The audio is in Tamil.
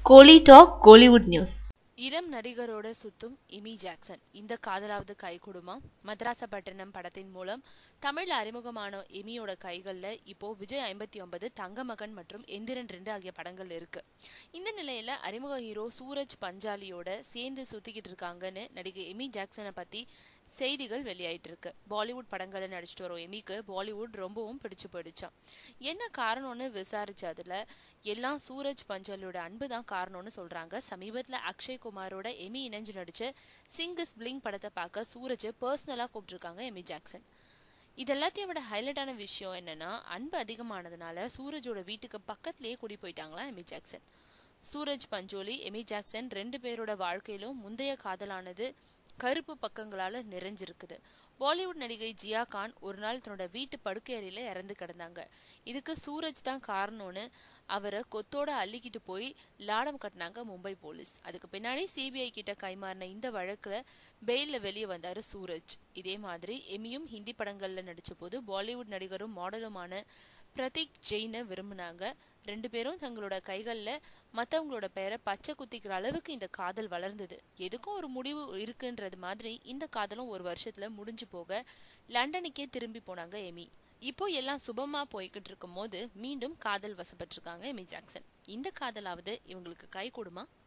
கோலி டாக் கோலிவுட் நியூஸ் இளம் நடிகரோட சுத்தும் இமி ஜாக்சன் இந்த காதலாவது கை கொடுமா மദ്രാസപട്ടണം படத்தின் மூலம் தமிழ்ல அறிமுகமான எமியோட கைகள்ல இப்போ விஜய் ஐம்பத்தி ஒன்பது தங்கமகன் மற்றும் எந்திரன் ரெண்டு ஆகிய படங்கள் இருக்கு இந்த நிலையில அறிமுக ஹீரோ சூரஜ் பஞ்சாலியோட சேர்ந்து சுத்திக்கிட்டு இருக்காங்கன்னு நடிகை எமி ஜாக்சனை பத்தி செய்திகள் வெளியாயிட்டு இருக்கு பாலிவுட் படங்களை நடிச்சிட்டு வரும் எமிக்கு பாலிவுட் ரொம்பவும் பிடிச்சு போயிடுச்சாம் என்ன காரணம்னு விசாரிச்சதுல எல்லாம் சூரஜ் பஞ்சாலியோட அன்பு தான் காரணம்னு சொல்றாங்க சமீபத்துல அக்ஷய் குமாரோட எமி இணைஞ்சு நடிச்ச சிங்கிஸ் பிளிங் படத்தை பார்க்க சூரஜை பர்சனலா கூப்பிட்டுருக்காங்க எமி ஜாக்சன் இது எல்லாத்தையும் விட ஹைலைட்டான விஷயம் என்னன்னா அன்பு அதிகமானதுனால சூரஜோட வீட்டுக்கு பக்கத்திலேயே குடி போயிட்டாங்களா Amy Jackson Sooraj Pancholi Amy Jackson ரெண்டு பேரோட வாழ்க்கையிலும் முந்தைய காதலானது கருப்பு பக்கங்களால நிறைஞ்சிருக்குது பாலிவுட் நடிகை ஜியா கான் ஒரு நாள் தன்னோட வீட்டு படுக்கை அறையில இறந்து கிடந்தாங்க இதுக்கு சூரஜ் தான் காரணம்னு அவரை கொத்தோட அள்ளிக்கிட்டு போய் லாடம் கட்டினாங்க மும்பை போலீஸ் அதுக்கு பின்னாடி சிபிஐ கிட்ட கைமாறின இந்த வழக்குல பெயில்ல வெளியே வந்தாரு சூரஜ் இதே மாதிரி எமியும் ஹிந்தி படங்கள்ல நடிச்ச போது பாலிவுட் நடிகரும் மாடலுமான பிரதீக் ஜெயினை விரும்பினாங்க ரெண்டு பேரும் தங்களோட கைகள்ல மத்தவங்களோட பெயரை பச்சை குத்திக்கிற அளவுக்கு இந்த காதல் வளர்ந்தது எதுக்கும் ஒரு முடிவு இருக்குன்றது மாதிரி இந்த காதலும் ஒரு வருஷத்துல முடிஞ்சு போக லண்டனுக்கே திரும்பி போனாங்க எமி இப்போ எல்லாம் சுபமா போய்கிட்டு இருக்கும் போது மீண்டும் காதல் வசப்பட்டிருக்காங்க எமி ஜாக்சன் இந்த காதலாவது இவங்களுக்கு கை கொடுமா